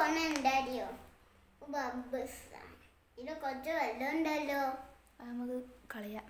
തോന്നുന്നു എന്താടിയോ ബബ്ബസ് ഇത് കുറച്ച് വെള്ളം ഉണ്ടല്ലോ അത് നമുക്ക് കളയാം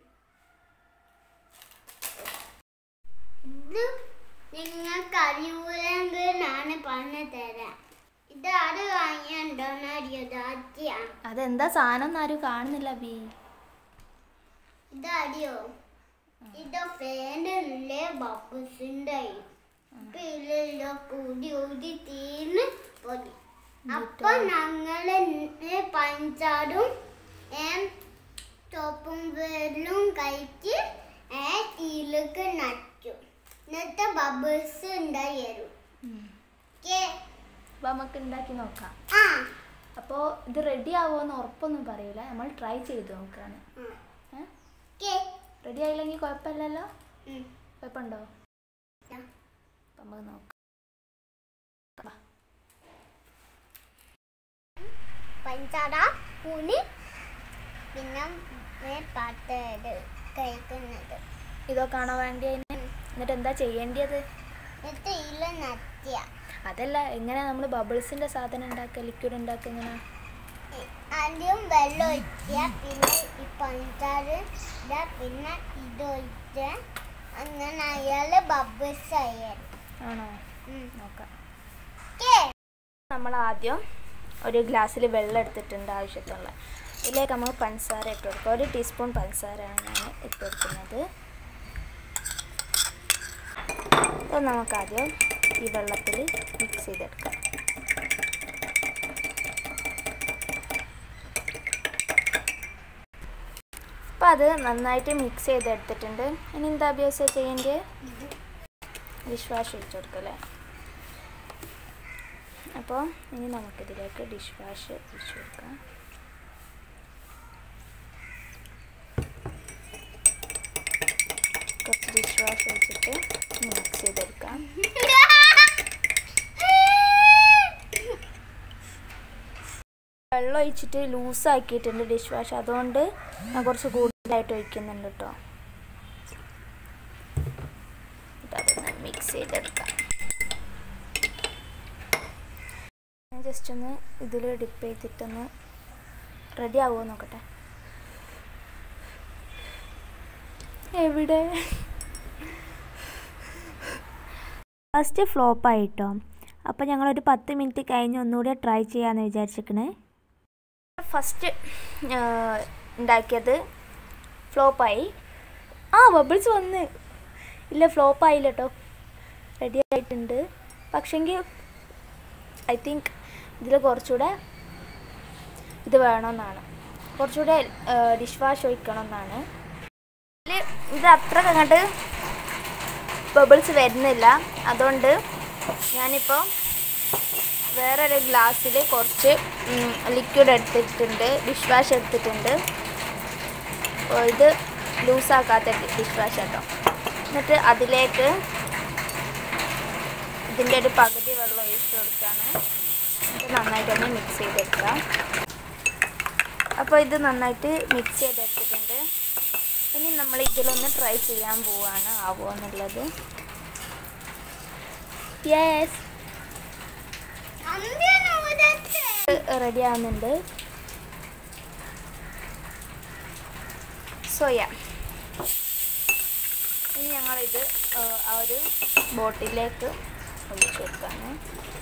ഇത് നിങ്ങൾക്ക് അറിയൂലെങ്കിൽ ഞാൻ പറഞ്ഞു തരാം ഇത് ആര് വാങ്ങിയുണ്ടോന്നറിയോ ദാത്യ അതെന്താ സാധനം ഒന്നും ആരും കാണുന്നില്ല ബി ഇത് അറിയോ ഇത് ഫാനിലെ ബബ്ബസിൻ്റെ ഇപ്പൊ ഇതിലോ കൂടി ഊതി തീർന്ന് പൊടി അപ്പൊ ഞങ്ങള് പഞ്ചാറും ചോപ്പും വെള്ളം കഴിച്ച് ഏ തീയിലേക്ക് നച്ചു എന്നിട്ട് ബബിൾസ് ഉണ്ടായിരുന്നു ഓക്കേ? അപ്പോൾ നമുക്ക് ഉണ്ടാക്കി നോക്കാം ആ അപ്പോൾ ഇത് റെഡി ആവുമെന്ന് ഉറപ്പൊന്നും പറയൂല നമ്മൾ ട്രൈ ചെയ്ത് നോക്കാണ് ഉം. ഏ ഓക്കേ? റെഡി ആയില്ലെങ്കിൽ കുഴപ്പമില്ലല്ലോ ഉം. കുഴപ്പമുണ്ടോ ആ. അപ്പം നമുക്ക് നോക്കാം വാ. പഞ്ചാര ഉണി പിന്നെ ഏ പാട്ട് കഴിക്കുന്നത് ഇതൊക്കെയാണോ വേണ്ടി അതിന് എന്നിട്ട് എന്താ ചെയ്യേണ്ടത് എന്നിട്ട് ഇതിൽ നത്തിയ അതല്ല എങ്ങനെ നമ്മൾ ബബിൾസിൻ്റെ സാധനം ഉണ്ടാക്കുക ലിക്വിഡ് ഉണ്ടാക്കുക എങ്ങനെ ആദ്യം വെള്ളം ഒഴിക്കുക പിന്നെ ഈ പഞ്ചാര ഇടുക, പിന്നെ ഇത് ഒഴിച്ച് അങ്ങനെ അയാൾ ബബിൾസ് അയ്യാൻ ആണോ നോക്കാം ഓക്കേ നമ്മൾ ആദ്യം ഒരു ഗ്ലാസ്സിൽ വെള്ളം എടുത്തിട്ടുണ്ട് ആവശ്യത്തിനുള്ള ഇതിലേക്ക് നമുക്ക് പഞ്ചസാര ഇട്ട് കൊടുക്കുക ഒരു ടീസ്പൂൺ പഞ്ചസാരയാണ് ഞാൻ ഇട്ട് കൊടുക്കുന്നത് അപ്പോൾ നമുക്കാദ്യം ഈ വെള്ളത്തിൽ മിക്സ് ചെയ്തെടുക്കാം അപ്പോൾ അത് നന്നായിട്ട് മിക്സ് ചെയ്തെടുത്തിട്ടുണ്ട് ഇനി എന്താ അഭ്യാസം ചെയ്യേണ്ടത് ഡിഷ് വാഷ് ഒഴിച്ചു കൊടുക്കല്ലേ അപ്പോൾ ഇനി നമുക്കിതിലേക്ക് ഡിഷ് വാഷ് ഒഴിച്ചു കൊടുക്കാം കുറച്ച് ഡിഷ് വാഷ് ഒഴിച്ചിട്ട് മിക്സ് ചെയ്തെടുക്കാം വെള്ളം ഒഴിച്ചിട്ട് ലൂസാക്കിയിട്ടുണ്ട് ഡിഷ് വാഷ് അതുകൊണ്ട് ഞാൻ കുറച്ച് കൂടുതലായിട്ട് ഒഴിക്കുന്നുണ്ട് കേട്ടോ അതൊന്ന് മിക്സ് ചെയ്തെടുക്കാം ഞാൻ ജസ്റ്റ് ഒന്ന് ഇതിൽ ഡിപ്പ് ചെയ്തിട്ടൊന്ന് റെഡി ആവുമോ നോക്കട്ടെ എവിടെ ഫസ്റ്റ് ഫ്ലോപ്പ് ആയിട്ടോ അപ്പോൾ ഞങ്ങളൊരു പത്ത് മിനിറ്റ് കഴിഞ്ഞ് ഒന്നുകൂടി ട്രൈ ചെയ്യാമെന്ന് വിചാരിച്ചിരിക്കണേ ഫസ്റ്റ് ഉണ്ടാക്കിയത് ഫ്ലോപ്പായി ആ ബബിൾസ് വന്ന് ഇല്ല ഫ്ലോപ്പ് ആയില്ല കേട്ടോ റെഡി ആയിട്ടുണ്ട് പക്ഷെങ്കിൽ ഐ തിങ്ക് ഇതിൽ കുറച്ചുകൂടെ ഇത് വേണമെന്നാണ് കുറച്ചുകൂടെ ഡിഷ് വാഷ് ഒഴിക്കണം എന്നാണ് ഇതിൽ ഇത് അത്ര അങ്ങോട്ട് ബബിൾസ് വരുന്നില്ല അതുകൊണ്ട് ഞാനിപ്പോൾ വേറൊരു ഗ്ലാസ്സിൽ കുറച്ച് ലിക്വിഡ് എടുത്തിട്ടുണ്ട് ഡിഷ് വാഷ് എടുത്തിട്ടുണ്ട് അപ്പോൾ ഇത് ലൂസാക്കാത്ത ഡിഷ് വാഷ് കേട്ടോ എന്നിട്ട് അതിലേക്ക് ഇതിൻ്റെ ഒരു പകുതി വെള്ളം ഒഴിച്ച് കൊടുക്കുകയാണ് ഇത് നന്നായിട്ടൊന്ന് മിക്സ് ചെയ്തെടുക്കാം അപ്പോൾ ഇത് നന്നായിട്ട് മിക്സ് ചെയ്തെടുത്തിട്ടുണ്ട് ഇനി നമ്മൾ ഇതിലൊന്ന് ട്രൈ ചെയ്യാൻ പോവാണ് ആവുമോ എന്നുള്ളത് യെസ് റെഡി ആവുന്നുണ്ട് സോയ ഇനി ഞങ്ങളിത് ആ, ആ ഒരു ബോട്ടിലേക്ക് ഒഴിച്ചു കൊടുക്കാണ്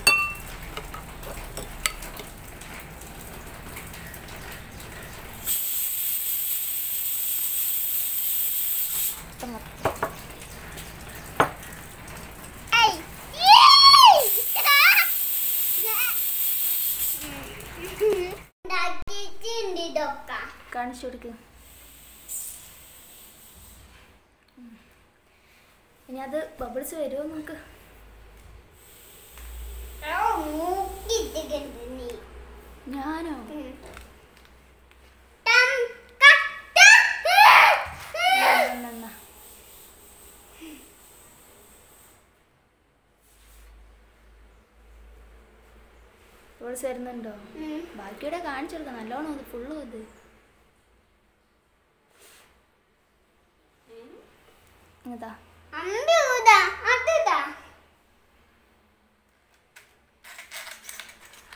ഇഷ്ടം ഉണ്ടാക്കിയിട്ടുണ്ട് ഇതൊക്കെ കാണിച്ചു കൊടുക്ക് ഉം. ഇനി അത് ബബിൾസ് വരുമോ നമുക്ക് മൂക്കിട്ടിട്ടുണ്ട് നീ ഞാനോ ടം കട്ട എന്നാ, എന്നാ. ബബിൾസ് വരുന്നുണ്ടോ ബാക്കിയുടെ കാണിച്ചു കൊടുക്കാം നല്ലോണം ഇത് ഫുള്ളും ഇത് ഇങ്ങതാ അമ്പൂതാ അതിതാ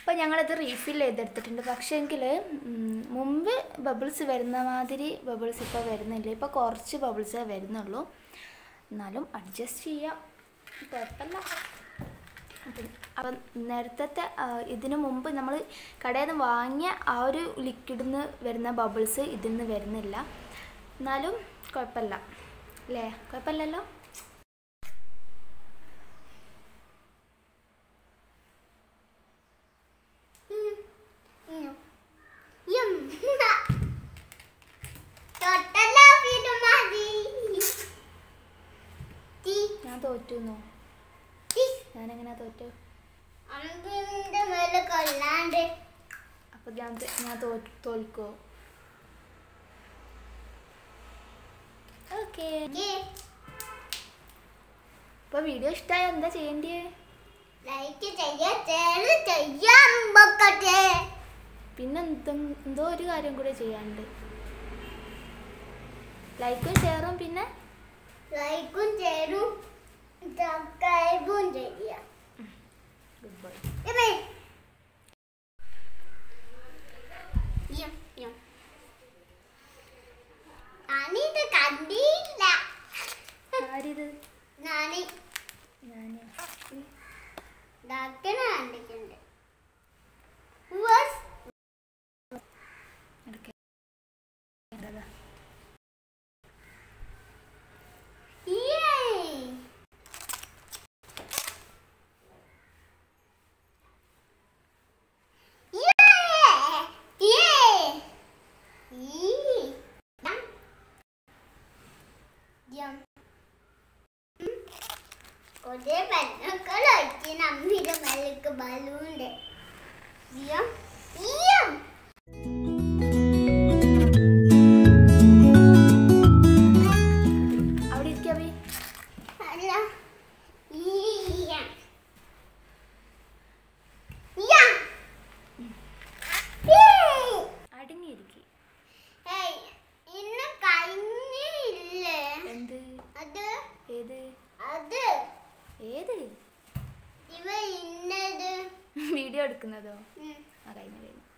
അപ്പോൾ ഞങ്ങളിത് റീഫിൽ ചെയ്തെടുത്തിട്ടുണ്ട് പക്ഷേ എങ്കിൽ മുമ്പ് ബബിൾസ് വരുന്ന മാതിരി ബബിൾസ് ഇപ്പോൾ വരുന്നില്ല ഇപ്പോൾ കുറച്ച് ബബിൾസേ വരുന്നുള്ളൂ എന്നാലും അഡ്ജസ്റ്റ് ചെയ്യാം കുഴപ്പമില്ല അപ്പം അപ്പം നേരത്തെ ഇതിനു മുമ്പ് നമ്മൾ കടയിൽ നിന്ന് വാങ്ങിയ ആ ഒരു ലിക്വിഡിൽ നിന്ന് വരുന്ന ബബിൾസ് ഇതിൽ നിന്ന് വരുന്നില്ല എന്നാലും കുഴപ്പമില്ല അല്ലേ കുഴപ്പമില്ലല്ലോ യും. തൊട്ടല്ല പിന്നെ മതി. ടി, ഞാൻ തോറ്റുന്നോ ടി. ഞാനെങ്ങനെയാ തോറ്റു അമ്പിന്റെ മേലെ കൊല്ലാണ്ട് അപ്പോൾ ഞാൻ ത- ഞാൻ തോ തോൽക്കോ ഓക്കെ ഈ അപ്പോൾ വീഡിയോ ഇഷ്ടമായ എന്താ ചെയ്യേണ്ടത് ലൈക്ക് ചെയ്യാ ഷെയർ ചെയ്യാൻ പൊക്കട്ടെ പിന്നെ എന്തും എന്തോ ഒരു കാര്യം കൂടെ ചെയ്യാണ്ട് ലൈക്കും ഷെയറും പിന്നെ ലൈക്കും ഷെയറും സബ്സ്ക്രൈബും ചെയ്യാം ഗുഡ് ബൈ ഇവേ. യം, യം. ഞാനിത് കണ്ടില്ല ആരിത് ഞാന് ഞാൻ ഡാക്ടറെ കണ്ടിട്ടുണ്ട് Was- Yay! Yeah! Yeah! Yee! Yum. Yum. കുറേ വെള്ളമൊക്കെ ഒഴിച്ച് നമ്മുടെ മേലേക്ക് ബലൂണ്ട് യം യം അവിടെ ഇരിക്കാവേ അല്ല യം യം ഏയ്! അടങ്ങിയിരിക്കും ഏയ്, ഇന്ന് കഴിഞ്ഞില്ലേ എന്ത് അത് ഏത് അത് ഏത് ഇവ ഇന്നത് വീഡിയോ എടുക്കുന്നതോ ഉം. ആ കഴിഞ്ഞു കഴിഞ്ഞു